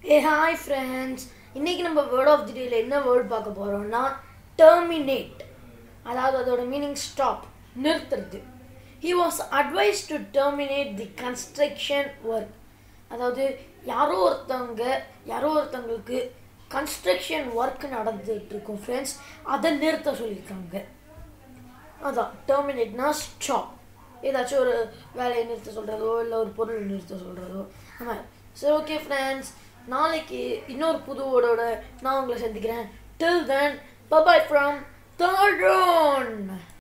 ஏ hi friends இன்னைக்கு நம்ம word of the டேல என்ன வேர்ட் பார்க்க போறோம்னா டெர்மினேட் அதாவது அதோட மீனிங் ஸ்டாப் நிறுத்துறது he was advise to terminate the construction work அதாவது யாரோ ஒருத்தவங்க யாரோ ஒருத்தவங்களுக்கு கன்ஸ்ட்ரக்ஷன் ஒர்க் நடந்துட்டு இருக்கும் ஃப்ரெண்ட்ஸ் அதை நிறுத்த சொல்லியிருக்காங்க அதான் டெர்மினேட்னா ஸ்டாப் ஏதாச்சும் ஒரு வேலையை நிறுத்த சொல்கிறதோ இல்லை ஒரு பொருள் நிறுத்த சொல்கிறதோ ஆமாம் சரி ஓகே ஃப்ரெண்ட்ஸ் நாளைக்கு இன்னொரு புது வேர்டோட நான் உங்களை சந்திக்கிறேன் till then bye bye from third